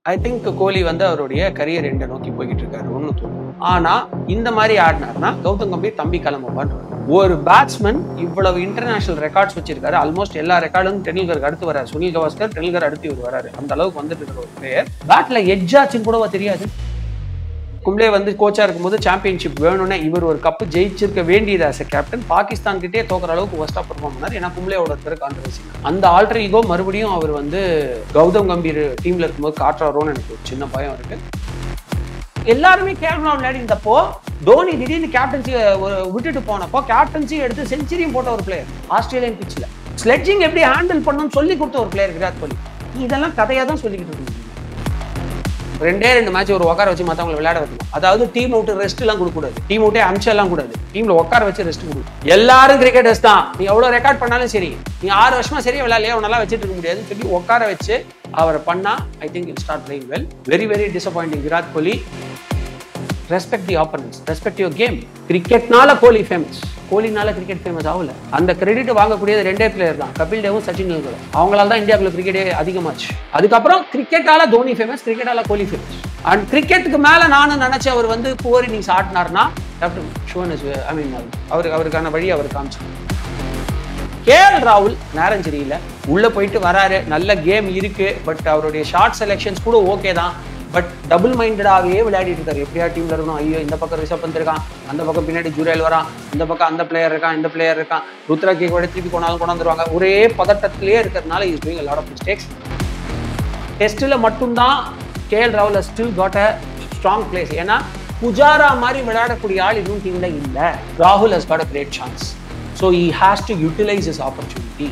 I think கோலி வந்து அவருடைய career எண்டை நோக்கி போய்கிட்டு இருக்காரு ஒன்று தோணும் ஆனா இந்த மாதிரி ஆடினார்னா கௌதம் கம்பீர் தம்பி கிளம்புவான்னு ஒரு பேட்ஸ்மேன் இவ்வளவு இன்டர்நேஷனல் ரெக்கார்ட்ஸ் வச்சிருக்காரு ஆல்மோஸ்ட் எல்லா ரெக்கார்டும் டெண்டுல்கருக்கு அடுத்து வராரு சுனில் கவாஸ்கர் டெண்டுல்கர் அடுத்து இவர் வராரு அந்த அளவுக்கு வந்துட்டு இருக்கிற ஒரு பிளேயர் பேட்ல எட்ஜ் ஆச்சுன்னு கூடவா தெரியாது கும்ளே வந்து கோச்சா இருக்கும்போது சாம்பியன்ஷிப் வேணும்னு இவர் ஒரு கப்பு ஜெயிச்சிருக்க வேண்டியது ஆஸ் கேப்டன் பாகிஸ்தான் கிட்டே தோக்குற அளவுக்கு ஒஸ்டா பெர்ஃபார்ம் பண்ணார் ஏன்னா கும்ளேவோட இருக்கிற கான்ட்ரவர்சி அந்த ஆல்டர் ஈகோ மறுபடியும் அவர் வந்து கௌதம் கம்பீர் டீம்ல இருக்கும்போது காட்டுறாரோன்னு எனக்கு ஒரு சின்ன பயம் இருக்கு எல்லாருமே கேப்டன் விளையாடிந்தப்போ தோனி திடீர்னு கேப்டன்சி விட்டுட்டு போனப்போ கேப்டன்சி எடுத்து செஞ்சுரியும் போட்ட ஒரு பிளேயர் ஆஸ்திரேலியன் பிச்சில் ஸ்லெட்ஜிங் எப்படி ஹேண்டில் பண்ணணும்னு சொல்லி கொடுத்த ஒரு பிளேயர் விராட் கோலி இதெல்லாம் கதையா தான் சொல்லிக்கிட்டு இருக்கீங்க ரெண்டே ரெண்டு மேட்ச் ஒரு உட்கார வச்சு மற்றவங்களை விளையாட வைக்கணும் அதாவது டீம் அவுட் ரெஸ்ட் எல்லாம் கொடுக்கூடாது டீம் அவுட்டே அமிச்சம் எல்லாம் கூடாது டீம்ல உட்கார வச்சு ரெஸ்ட் கொடு எல்லாரும் கிரிக்கெட்டர்ஸ் தான் நீ எவ்வளவு ரெக்கார்ட் பண்ணாலும் சரி நீ ஆறு வருஷமா சரியா விளையாடலையா நல்லா வச்சுட்டு இருக்க முடியாதுன்னு சொல்லி உட்கார வச்சு அவரை பண்ணா I think I'll start playing well very very disappointing Virat Kohli respect the opponents respect your game கிரிக்கெட்னால கோலி ஃபேமஸ் கோலினால கிரிக்கெட் ஃபேமஸ் ஆகல அந்த கிரெடிட் வாங்கக்கூடியது ரெண்டே பிளேயர் தான் கபில் தேவும் சச்சின் டெண்டுல்கரும் அவங்களால தான் இந்தியாவுக்குள்ள கிரிக்கெட்டே அதிகமாச்சு அதுக்கப்புறம் கிரிக்கெட்டால தோனி ஃபேமஸ் கிரிக்கெட்டால கோலி ஃபேமஸ் அண்ட் கிரிக்கெட்டுக்கு மேல நானும் நினைச்ச அவர் வந்து புவர் இன்னிங்ஸ் ஆடினார்னா captain shown is I mean அவருக்கு அவருக்கான வழி அவர் காமிச்சார் கேஎல் ராகுல் நேரம் சரியில்லை உள்ள போயிட்டு வராரு நல்ல கேம் இருக்கு பட் அவருடைய ஷார்ட் செலெக்ஷன்ஸ் கூட ஓகே தான் பட் டபுள் மைண்டடாகவே விளையாடிட்டு இருக்காரு எப்படியா டீம்ல இருக்கணும் ஐயோ இந்த பக்கம் ரிஷப் பந்த் இருக்கான் அந்த பக்கம் பின்னாடி ஜூரேல் வரான் இந்த பக்கம் அந்த பிளேயர் இருக்கான் இந்த பிளேயர் இருக்கான் ருத்ரா கேக் கூட திருப்பி கொண்டாலும் கொண்டாந்துருவாங்க ஒரே பதட்டத்திலேயே இருக்கிறதுனால is doing lot of mistakes டெஸ்ட்டில் மட்டும்தான் கேஎல் ராகுல் still got a strong place ஏன்னா புஜாரா மாதிரி விளையாடக்கூடிய ஆள் இன்னும் டீம்ல இல்லை ராகுல் has got a great chance so he has to utilise his opportunity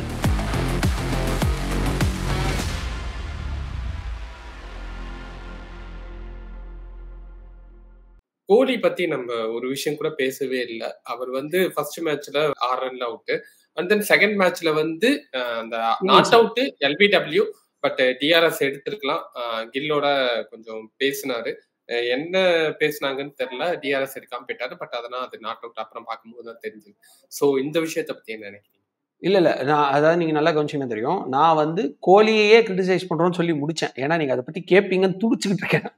Kohli பத்தி நம்ம ஒரு விஷயம் கூட பேசவே இல்லை அவர் வந்து ஃபர்ஸ்ட் மேட்ச்ல ஆறு ரன்ல அவுட் அண்ட் தென் செகண்ட் மேட்ச்ல வந்து அஹ், அந்த not out LBW but DRS எடுத்திருக்கலாம் அஹ், கில்லோட கொஞ்சம் பேசினாரு அஹ், என்ன பேசுனாங்கன்னு தெரியல டிஆர்எஸ் எடுக்காம போயிட்டாரு பட் அதெல்லாம் அது நாட் அவுட் அப்புறம் பார்க்கும்போது தான் தெரிஞ்சது ஸோ இந்த விஷயத்தை பத்தி என்ன நினைக்கிறீங்க இல்ல இல்ல நான் அதாவது நீங்க நல்லா கவனிச்சீங்கன்னா தெரியும் நான் வந்து கோலியையே கிரிட்டிசைஸ் பண்றோம்னு சொல்லி முடிச்சேன் ஏன்னா நீங்க அதை பத்தி கேட்பீங்கன்னு துடிச்சுக்கிட்டு இருக்கேன்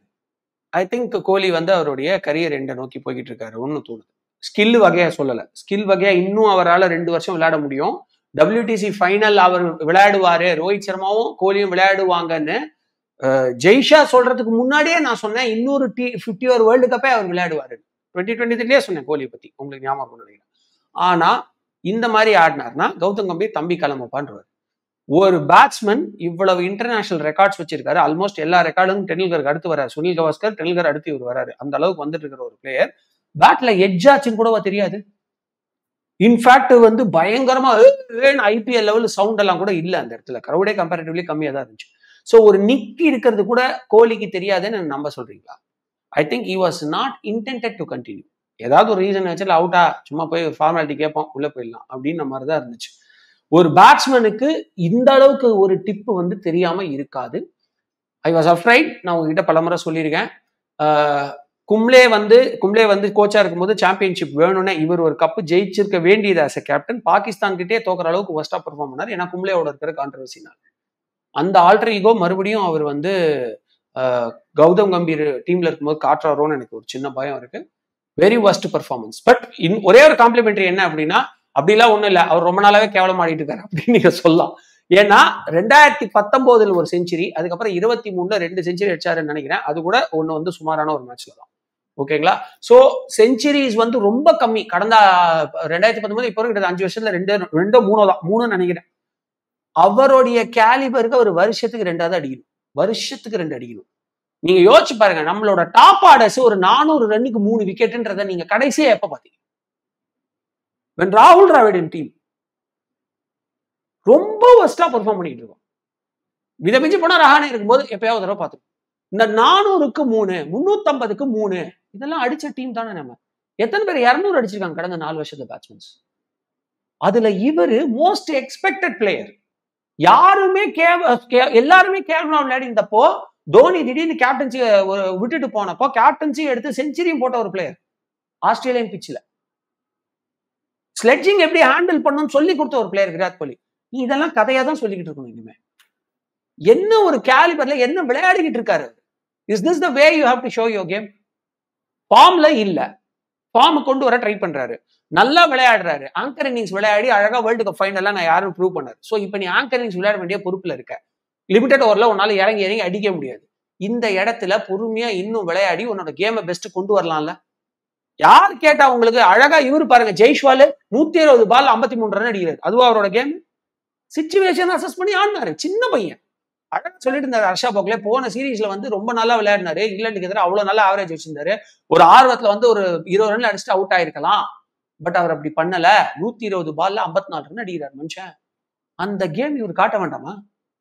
ஐ திங்க் கோலி வந்து அவருடைய கரியர் எண்டை நோக்கி போய்கிட்டு இருக்காரு ஒன்று தோணுது ஸ்கில் வகையா சொல்லல ஸ்கில் வகையா இன்னும் அவரால் ரெண்டு வருஷம் விளையாட முடியும் WTC ஃபைனல் அவர் விளையாடுவாரு ரோஹித் சர்மாவும் கோலியும் விளையாடுவாங்கன்னு அஹ், ஜெய்ஷா சொல்றதுக்கு முன்னாடியே நான் சொன்னேன் இன்னொரு டி ஃபிஃப்டி ஓவர் வேர்ல்டு கப்பே அவர் விளையாடுவாரு டுவெண்ட்டி டுவெண்ட்டி த்ரீலேயே சொன்னேன் கோலியை பத்தி உங்களுக்கு ஞாபகம் இருக்கும்னு நினைக்கிறேன் ஆனா இந்த மாதிரி ஆடினார்னா கௌதம் கம்பீர் தம்பி கிளம்பப்பான்றவர் ஒரு பேட்ஸ்மேன் இவ்வளவு இன்டர்நேஷனல் ரெக்கார்ட்ஸ் வச்சிருக்காரு ஆல்மோஸ்ட் எல்லா ரெக்கார்டும் டெண்டுல்கருக்கு அடுத்து வராரு சுனில் கவாஸ்கர் டெண்டுல்கர் அடுத்து இவர் வராரு அந்த அளவுக்கு வந்துட்டு இருக்கிற ஒரு பிளேயர் பேட்ல எட்ஜ் ஆச்சுன்னு கூடவா தெரியாது இன்ஃபேக்ட் வந்து பயங்கரமா ஐபிஎல் லெவல் சவுண்ட் எல்லாம் கூட இல்ல அந்த இடத்துல crowd-ஏ கம்பேரிட்டிவ்லி கம்மியா தான் இருந்துச்சு ஸோ ஒரு நிக்கி இருக்கிறது கூட கோலிக்கு தெரியாதுன்னு நம்ப சொல்றீங்களா I think he was not intended to continue ஏதாவது ஒரு ரீசன் வச்சு அவுட்டா சும்மா போய் ஃபார்மாலிட்டி கேட்போம் உள்ள போயிடலாம் அப்படின்ற மாதிரி தான் இருந்துச்சு ஒரு பேட்ஸ்மேனுக்கு இந்த அளவுக்கு ஒரு டிப்பு வந்து தெரியாம இருக்காது ஐ வாஸ் அஃப்ரைட் நான் உங்ககிட்ட பலமுறை சொல்லியிருக்கேன் ஆஹ் கும்ளே வந்து கும்ளே வந்து கோச்சா இருக்கும்போது சாம்பியன்ஷிப் வேணும்னு இவர் ஒரு கப்பு ஜெயிச்சிருக்க வேண்டியது ஆஸ் கேப்டன் பாகிஸ்தான் கிட்டே தோக்குற அளவுக்கு ஒஸ்டா பெர்ஃபார்ம் பண்ணார் ஏன்னா கும்ளேவோட இருக்கிற கான்ட்ரவர்சினால் அந்த ஆல்டர் ஈகோ மறுபடியும் அவர் வந்து ஆஹ் கௌதம் கம்பீர் டீம்ல இருக்கும்போது காட்டுறாரோன்னு எனக்கு ஒரு சின்ன பயம் இருக்கு very worst performance but in ஒரே ஒரு காம்ப்ளிமெண்ட்ரி என்ன அப்படின்னா அப்படிலாம் ஒண்ணும் இல்லை அவர் ரொம்ப நாளாவே கேவலம் ஆடிட்டு இருக்காரு அப்படின்னு நீங்க சொல்லலாம் ஏன்னா ரெண்டாயிரத்தி பத்தொன்பதுல ஒரு செஞ்சுரி அதுக்கப்புறம் இருபத்தி மூணுல ரெண்டு செஞ்சுரி அடிச்சாருன்னு நினைக்கிறேன் அது கூட ஒண்ணு வந்து சுமாரான ஒரு மேட்ச்ல தான் ஓகேங்களா சோ செஞ்சுரிஸ் வந்து ரொம்ப கம்மி கடந்த ரெண்டாயிரத்தி பத்தொன்பது இப்போ கிட்ட அஞ்சு வருஷத்துல ரெண்டு ரெண்டோ மூணோ தான் மூணுன்னு நினைக்கிறேன் அவருடைய கேலிபருக்கு அவர் வருஷத்துக்கு ரெண்டாவது அடிக்கணும் வருஷத்துக்கு ரெண்டு அடிக்கணும் நீங்க யோசிச்சு பாருங்க நம்மளோட டாப் ஆர்டர்ஸ் ஒரு நானூறு ரன்னுக்கு மூணு விக்கெட்ன்றத நீங்க கடைசியா எப்ப பாத்தீங்க when ராகுல் டிராவிடன் டீம் ரொம்ப ஒஸ்டா பெர்ஃபார்ம் பண்ணிட்டு இருக்கோம் வித மிஞ்சி போனா ரஹானே இருக்கும்போது எப்பயாவது தடவை பார்த்துருக்கோம் இந்த நானூறுக்கு மூணு முன்னூத்தம்பதுக்கு மூணு இதெல்லாம் அடிச்ச டீம் தானே நம்ம எத்தனை பேர் இரநூறு அடிச்சிருக்காங்க கடந்த நாலு வருஷத்துல பேட்ஸ்மேன்ஸ் அதுல இவரு மோஸ்ட் எக்ஸ்பெக்டட் பிளேயர் யாருமே கேவ கே- எல்லாருமே கேவலமா விளையாடிந்தப்போ தோனி திடீர்னு கேப்டன்சி விட்டுட்டு போனப்போ கேப்டன்சி எடுத்து செஞ்சுரியும் போட்ட ஒரு பிளேயர் ஆஸ்திரேலியன் பிச்சில் ஸ்லெட்ஜிங் எப்படி ஹேண்டில் பண்ணணும்னு சொல்லி கொடுத்த ஒரு பிளேயர் விராட் கோலி நீ இதெல்லாம் கதையா தான் சொல்லிக்கிட்டு இருக்கணும் இனிமே என்ன ஒரு கேலிபர்ல என்ன விளையாடிக்கிட்டு இருக்காரு அவரு? Is this the way you have to show your game ஃபார்ம்ல இல்ல ஃபார்ம் கொண்டு வர ட்ரை பண்றாரு நல்லா விளையாடுறாரு ஆங்கர் இன்னிங்ஸ் விளையாடி அழகா வேர்ல்டு கப் ஃபைனல்லாம் நான் யாரும் ப்ரூவ் பண்ணாரு ஸோ இப்போ நீ ஆங்கர் இன்னிங்ஸ் விளையாட வேண்டிய பொறுப்புல இருக்க லிமிடெட் ஓவர்ல உன்னால இறங்கி இறங்கி அடிக்க முடியாது இந்த இடத்துல பொறுமையா இன்னும் விளையாடி உன்னோட கேமை பெஸ்ட் கொண்டு வரலாம்ல யார் கேட்டா உங்களுக்கு அழகா இவரு பாருங்க ஜெய்ஷ்வால் நூத்தி இருபது பால் ஐம்பத்தி மூணு ரன் அடிக்கிறாரு அதுவா அவரோட கேம் சுச்சுவேஷன் அசஸ் பண்ணி ஆடினாரு சின்ன பையன் அழகா சொல்லிட்டு இருந்தாரு ஹர்ஷா போக்லே போன சீரீஸ்ல வந்து ரொம்ப நல்லா விளையாடினாரு இங்கிலாந்துக்கு எதிராக அவ்வளவு நல்லா ஆவரேஜ் வச்சிருந்தாரு ஒரு ஆர்வத்துல வந்து ஒரு இருபது ரன்ல அடிச்சுட்டு அவுட் ஆயிருக்கலாம் பட் அவர் அப்படி பண்ணல நூத்தி இருபது பால்ல ஐம்பத்தி நாலு ரன் அடிக்கிறார் மனுஷன் அந்த கேம் இவர் காட்ட வேண்டாமா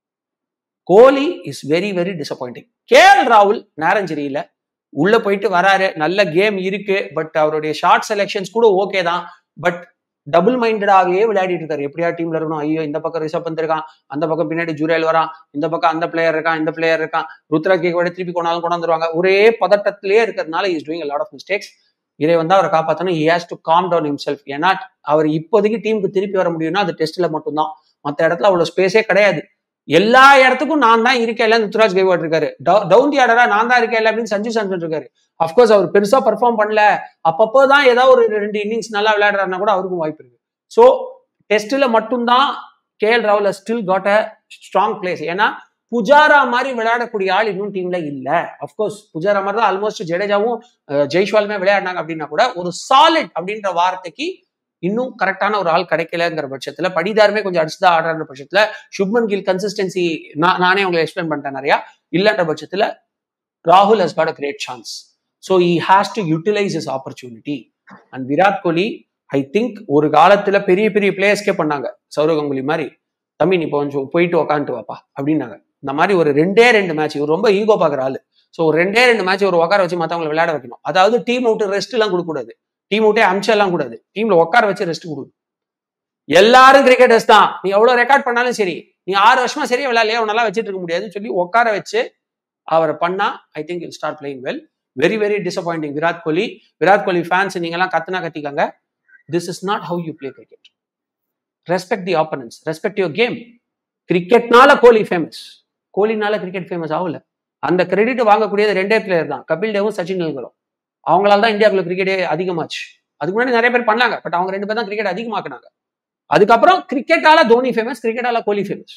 Kohli is very very disappointing K L ராகுல் நேரஞ்சரியில உள்ள போயிட்டு வராரு நல்ல கேம் இருக்கு பட் அவருடைய ஷார்ட் செலெக்ஷன்ஸ் கூட ஓகே தான் பட் டபுள் மைண்டடாகவே விளையாடிட்டு இருக்காரு எப்படியா டீம்ல இருக்கணும் ஐயோ இந்த பக்கம் ரிஷப் பந்த் இருக்கான் அந்த பக்கம் பின்னாடி ஜுரேல் வரான் இந்த பக்கம் அந்த பிளேயர் இருக்கான் இந்த பிளேயர் இருக்கான் ருத்ரா கேக்கோட திருப்பி கொண்டாலும் கொண்டாந்துருவாங்க ஒரே பதட்டத்திலே இருக்கிறதுனால is doing lot of mistakes இதை வந்து அவரை காப்பாற்றணும் he has to calm down himself ஏன்னா அவர் இப்போதைக்கு டீமுக்கு திருப்பி வர முடியும்னா அது டெஸ்ட்ல மட்டும்தான் மற்ற இடத்துல அவ்வளவு ஸ்பேஸே கிடையாது எல்லா இடத்துக்கும் நான் தான் இருக்கேன் ருத்ராஜ் கைவாட் இருக்காரு டவுன் தி ஆர்டரா நான் தான் இருக்கேன் அப்படின்னு சஞ்சு சாம்சன் இருக்காரு அப்கோர்ஸ் அவர் பெருசா பெர்ஃபார்ம் பண்ணல அப்பப்போ தான் ஏதாவது ஒரு ரெண்டு இன்னிங்ஸ் நல்லா விளையாடுறாருன்னா கூட அவருக்கும் வாய்ப்பு இருக்கு ஸோ டெஸ்ட்ல மட்டும்தான் கே எல் ராகுல் still got a strong place ஏன்னா புஜாரா மாதிரி விளையாடக்கூடிய ஆள் இன்னும் டீம்ல இல்ல அப்கோர்ஸ் புஜாரா மாதிரி தான் ஆல்மோஸ்ட் ஜடேஜாவும் ஜெய்ஷ்வாலுமே விளையாடினாங்க அப்படின்னா கூட ஒரு சாலிட் அப்படின்ற வார்த்தைக்கு இன்னும் கரெக்டான ஒரு ஆள் கிடைக்கலங்கிற பட்சத்துல படிதாருமே கொஞ்சம் அடிச்சுதான் ஆடுற பட்சத்துல சுப்மன் கில் கன்சிஸ்டன்சி நான் நானே உங்களுக்கு எக்ஸ்பிளைன் பண்ணிட்டேன் நிறையா இல்லன்ற பட்சத்துல ராகுல் has got a great chance so he has to utilise his opportunity and Virat Kohli I think ஒரு காலத்துல பெரிய பெரிய பிளேயர்ஸ்க்கே பண்ணாங்க சௌரவ் கங்குலி மாதிரி தம்பி நீ கொஞ்சம் போயிட்டு உக்காந்துட்டு வாப்பா அப்படின்னாங்க இந்த மாதிரி ஒரு ரெண்டே ரெண்டு மேட்ச் இவர் ரொம்ப ஈகோ பாக்குற ஆளு ஸோ ஒரு ரெண்டே ரெண்டு மேட்ச் ஒரு உட்கார வச்சு மற்றவங்களை விளையாட வைக்கணும் அதாவது டீம் அவுட் ரெஸ்ட் எல்லாம் கொடுக்க கூடாது டீம் அவுட்டே அமிச்சம் எல்லாம் கூடாது டீம்ல உட்கார வச்சு ரெஸ்ட் கொடுக்கணும் எல்லாரும் கிரிக்கெட்டர்ஸ் தான் நீ எவ்வளவு ரெக்கார்ட் பண்ணாலும் சரி நீ ஆறு வருஷமா சரியா விளையாடலையே அவனால வச்சுட்டு இருக்க முடியாதுன்னு சொல்லி உட்கார வச்சு அவரை பண்ணா I think I'll start playing well very very disappointing Virat Kohli Virat Kohli fans நீங்க எல்லாம் கத்துனா கத்திக்காங்க this is not how you play cricket respect the opponents respect your game கிரிக்கெட்னால கோலி ஃபேமஸ் கோலினால கிரிக்கெட் ஃபேமஸ் ஆகல அந்த கிரெடிட் வாங்கக்கூடியது ரெண்டே பிளேயர் தான் கபில் தேவும் சச்சின் டெண்டுல்கரும் அவங்களால தான் இந்தியாவுக்குள்ள கிரிக்கெட்டே அதிகமாச்சு அதுக்கு முன்னாடி நிறைய பேர் பண்ணாங்க பட் அவங்க ரெண்டு பேர் தான் கிரிக்கெட் அதிகமாக்குனாங்க அதுக்கப்புறம் கிரிக்கெட்டால தோனி ஃபேமஸ் கிரிக்கெட்டால கோலி ஃபேமஸ்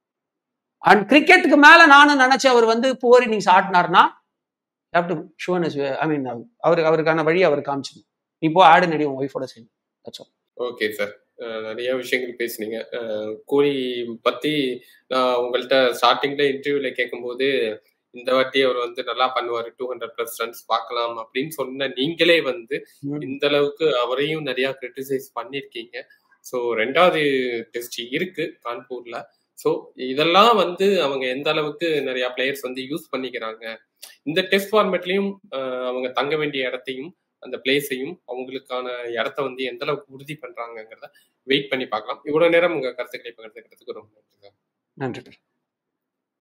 அண்ட் கிரிக்கெட்டுக்கு மேல நானும் நினைச்சேன் அவர் வந்து புவர் இன்னிங்ஸ் ஆடினார்னா டு ஷோன் ஐ மீன் அவருக்கு அவருக்கான வழி அவர் காமிச்சிடும் நீ போ ஆடு நடி உன் ஒய்ஃபோட சேர்ந்து ஓகே சார் நிறைய விஷயங்கள் பேசுனீங்க கோலி பத்தி நான் உங்கள்கிட்ட ஸ்டார்டிங்ல இன்டர்வியூல கேட்கும்போது இந்த வாட்டி அவர் வந்து நல்லா பண்ணுவாரு டூ ஹண்ட்ரட் பிளஸ் ரன்ஸ் பார்க்கலாம் அப்படின்னு சொன்ன நீங்களே வந்து இந்த அளவுக்கு அவரையும் நிறைய கிரிட்டிசைஸ் பண்ணிருக்கீங்க ஸோ ரெண்டாவது டெஸ்ட் இருக்கு கான்பூர்ல ஸோ இதெல்லாம் வந்து அவங்க எந்த அளவுக்கு நிறைய பிளேயர்ஸ் வந்து யூஸ் பண்ணிக்கிறாங்க இந்த டெஸ்ட் ஃபார்மேட்லயும் அவங்க தங்க வேண்டிய இடத்தையும் அந்த பிளேஸையும் அவங்களுக்கான இடத்த வந்து எந்த அளவுக்கு உறுதி பண்றாங்கிறத வெயிட் பண்ணி பார்க்கலாம் இவ்வளவு நேரம் உங்க கருத்துக்களை பகிர்ந்துக்கிறதுக்கு ரொம்ப நன்றி நன்றி